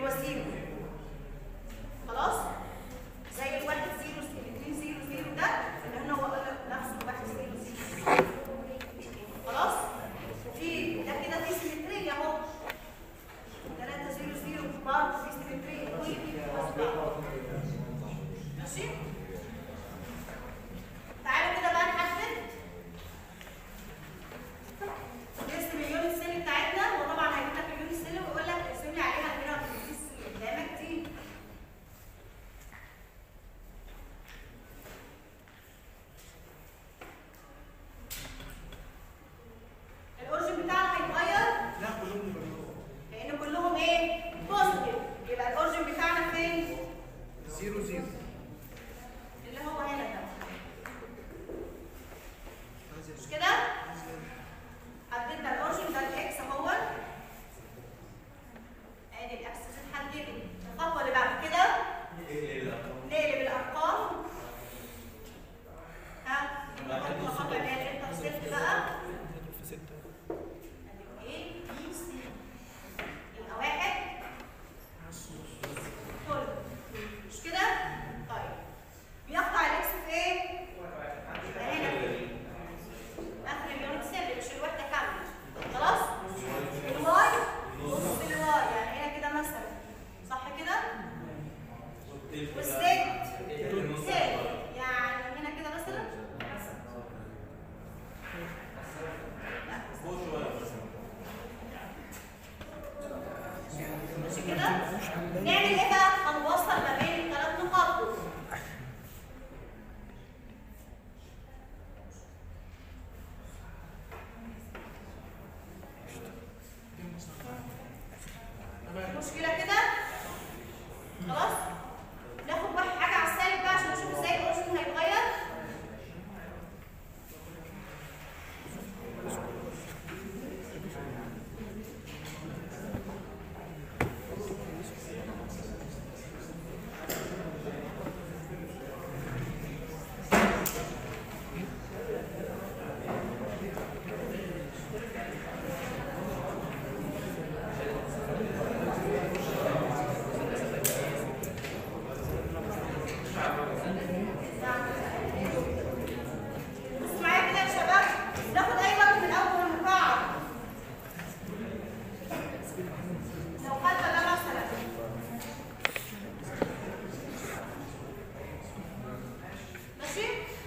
زيرو خلاص زي الواحد زيرو الاثنين زيرو زيرو ده اللي هو نفسه واحد زيرو زيرو خلاص في ده كده في سيمترية اهو 3 0 0 برضه في سيمترية كل دي أصبع. ماشي تعالوا كده بقى نحدد نرسم اليونت سيل بتاعتنا وطبعا هيجيب لك اليونت سيل ويقول لك ارسم لي عليها هنا في قدامك دي الاورجن بتاعنا هيتغير لا كلهم يبقوا لان كلهم ايه بوزيتيف يبقى الاورجن بتاعنا فين زيرو زيرو اللي هو هنا ده مش كده حددنا الاورجن ده الاكس اهو ادي الاكس اتحددت الخطوه اللي بعد كده نقلب الارقام ها الخطوه اللي هي الانترسبت بقى في ستة ادي ايه بي سي يبقى واحد كل مش كده؟ طيب بيقطع الاكس في ايه؟ يبقى هنا في اخر اليونت سيل مش الوحده كامله خلاص؟ الواي نص الواي يعني هنا كده مثلا صح كده؟ والزد زد يعني هنا كده مثلا ماشي كده؟ نعمل ايه بقى؟ هنوصل ما بين الثلاث نقاط دول. مشكلة كده؟ خلاص؟ ناخد واحد حاجة على السالب بقى عشان نشوف ازاي الاورجن هيتغير. بصوا معايا كده يا شباب ناخد اي وقت من اول المقاعد لو خدنا ده مثلا ماشي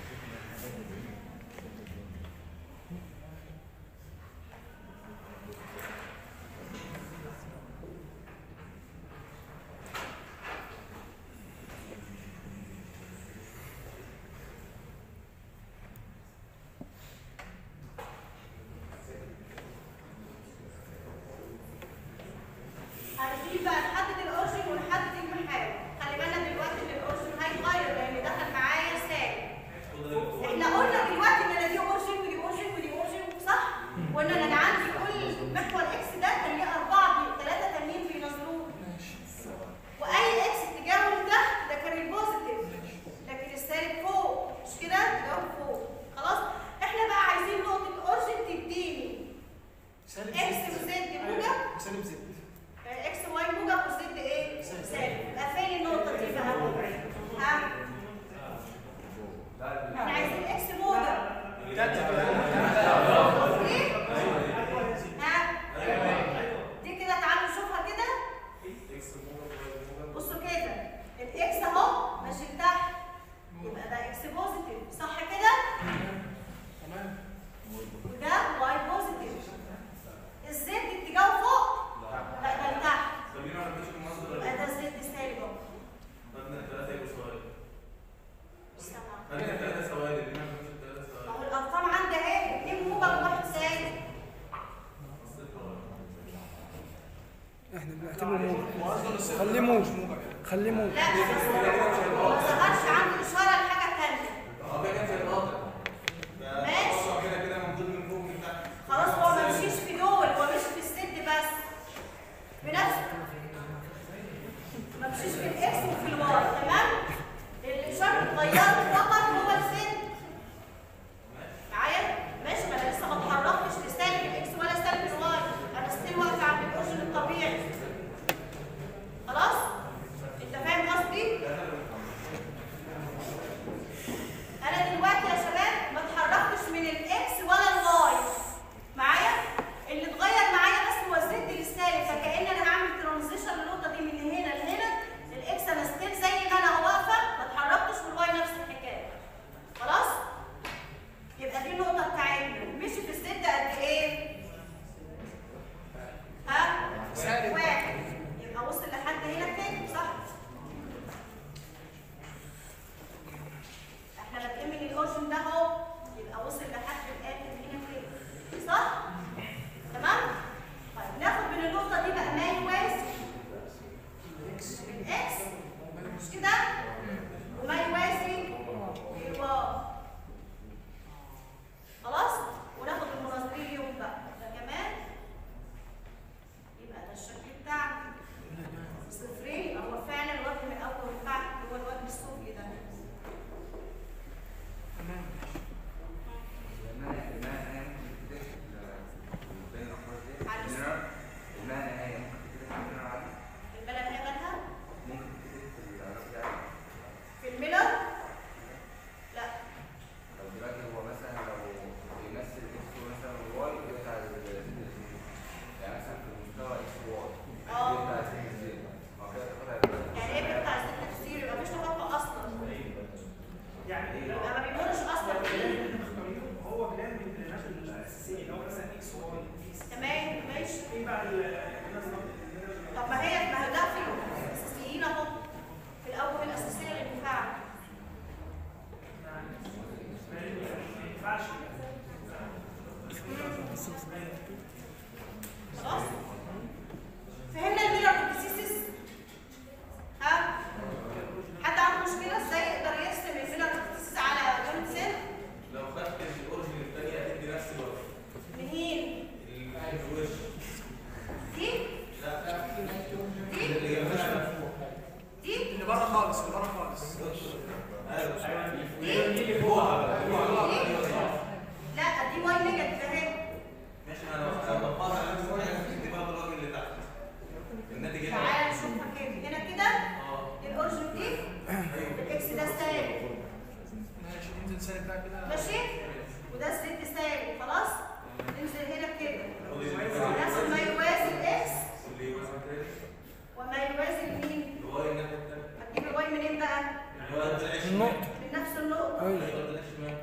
عايزين بقى نحدد الاورجن ونحدد المحاور خلي بالنا دلوقتي ان الاورجن هيتغير لان دخل معايا سالب احنا قلنا دلوقتي ان انا دي اورجن ودي اورجن ودي اورجن صح؟ وقلنا ان انا عندي كل محور اكس ده كان ليه اربعه ثلاثه تانيين بينظروه واي اكس اتجاهه لتحت ده كان البوزيتيف لكن السالب فوق مش كده؟ اتجاهه فوق خلاص؟ احنا بقى عايزين نقطه اورجن تديني سالب اكس وزد موجب سالب زد اكس واي موجب وزد ايه؟ سالب يبقى فين النقطة دي بقى؟ ها؟ احنا عايزين اكس موجب ايه؟ ها؟ دي كده تعالوا نشوفها كده بصوا كده الاكس اهو ماشي لتحت يبقى ده اكس بوزيتيف صح كده؟ تمام وده واي بوزيتيف الزد اتجاهه فوق؟ لا ده لتحت يبقى ده الزد سالب اهو استنى اهو الارقام عندي اهي اتنين موجب وواحد سالب احنا بنعتبره موجب خليه موجب خليه موجب لا ما ظهرش عندي اشاره لحاجه ثانيه ماشي خلاص هو ما مشيش في دول هو مشي في الست بس بنفسه ما مشيش في الاكس وفي الواي تمام الاشاره اتغيرت فقط هو الست معايا ماشي ما انا لسه ما اتحركتش لسالب الاكس ولا سالب الواي انا ستيل واقفه عند الاورجن الطبيعي خلاص خلاص اللي ورا خالص لا دي واي نيجاتيف اهي تعالى نشوفها كده هنا كده الاورجن دي الاكس ده سالب ماشي انزل سالب بقى كده ماشي وده زد سالب خلاص ننزل هنا كده ناخد ما يوازي الاكس وما يوازي مين هتجيب الواي منين بقى النقطة من نفس النقطه ايوه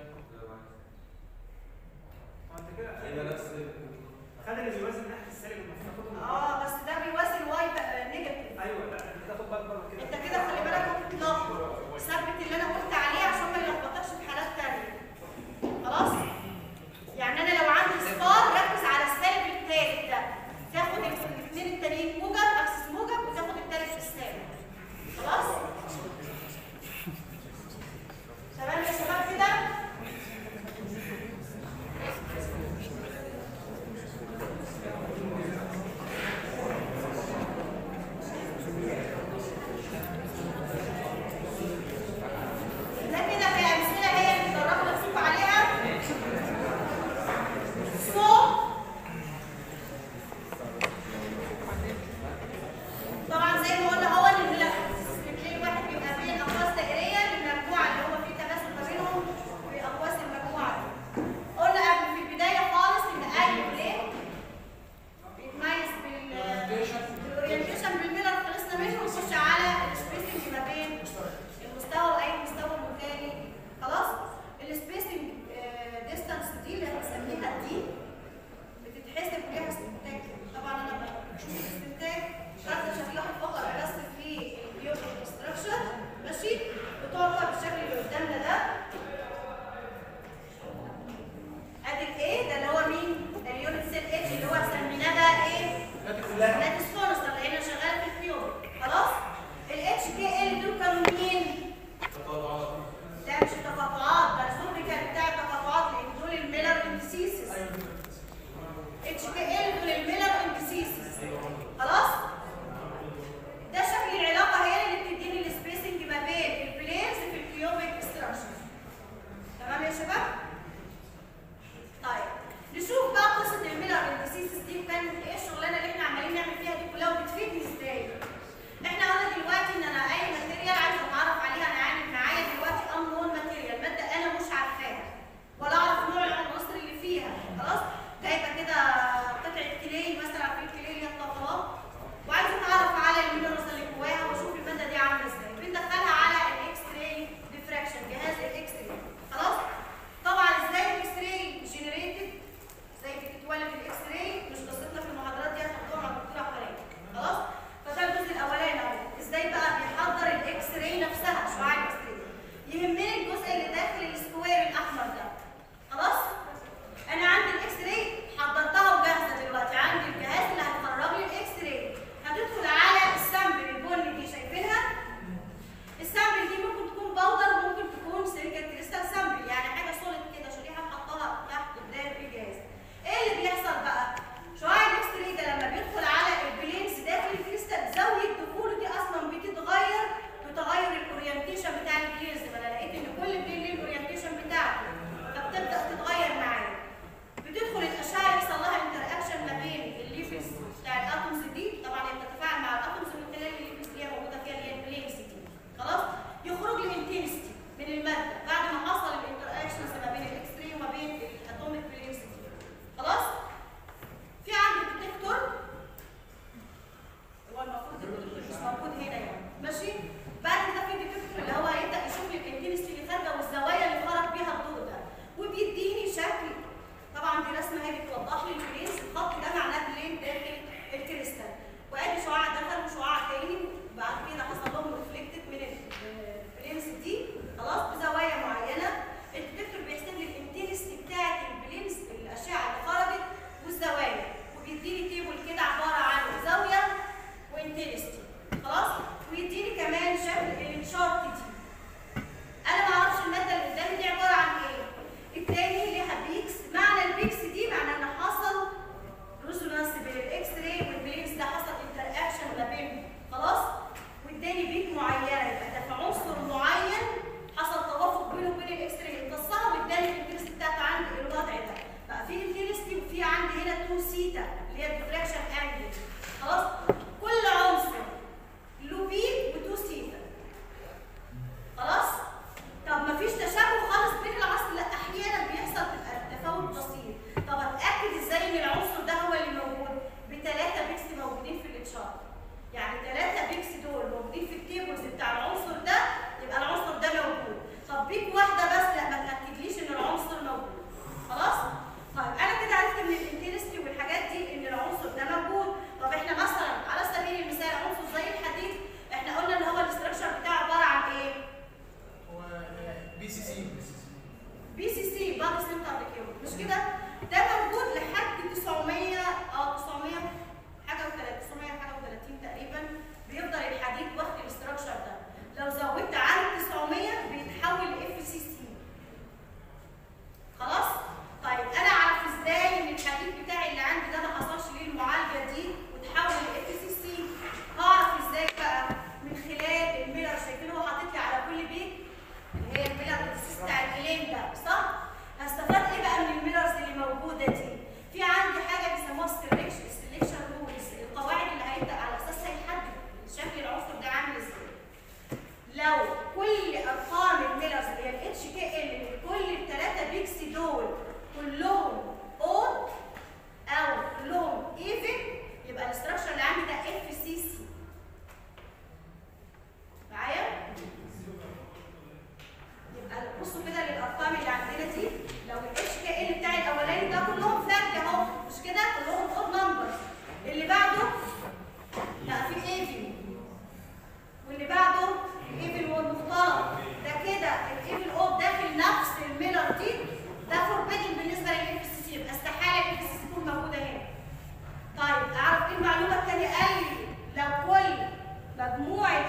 خد اللي بيوازن ناحيه السالب المفروض تاخده اه بس ده بيوازي الواي بقى نيجاتيف ايوه لا انت تاخد بالك بره كده انت كده خلي بالك ممكن تلخبط ثبت اللي انا قلت عليه عشان ما يلخبطكش في حالات تانية خلاص يعني انا لو عندي صفار ركز على السالب الثالث ده تاخد الاثنين التانيين موجب اكسس موجب وتاخد الثالث في السالب خلاص تمام يا شباب كده ده كده هي امثله هي اللي اتدربنا نشوف عليها صوت طبعا زي ما قلنا هو ان السكرين الواحد بيبقى بين اقواس دائريه للمجموعه اللي هو في تماثل ما بينهم في اقواس المجموعه دي. قلنا قبل في البدايه خالص ان اي بلين بيتميز بال بالاورينتيشن بالميلر خلصنا منه ونخش على السبيسنج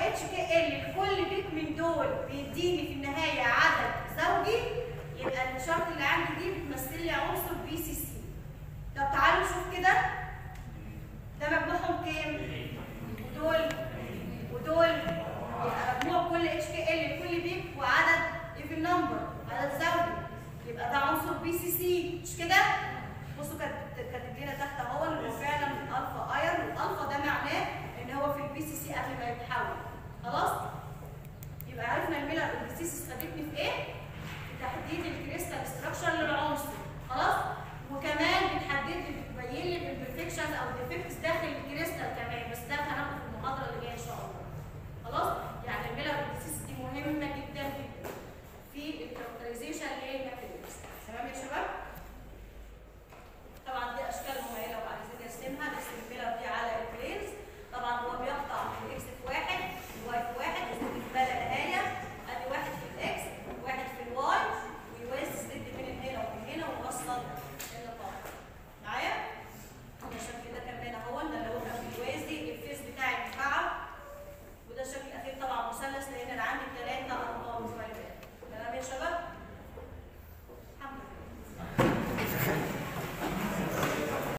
اتش كي ال كل بيك من دول بيديني في النهايه عدد زوجي يبقى الشرط اللي عندي دي بتمثل لي عنصر بي سي سي طب تعالوا نشوف كده ده مجموعهم كام؟ ودول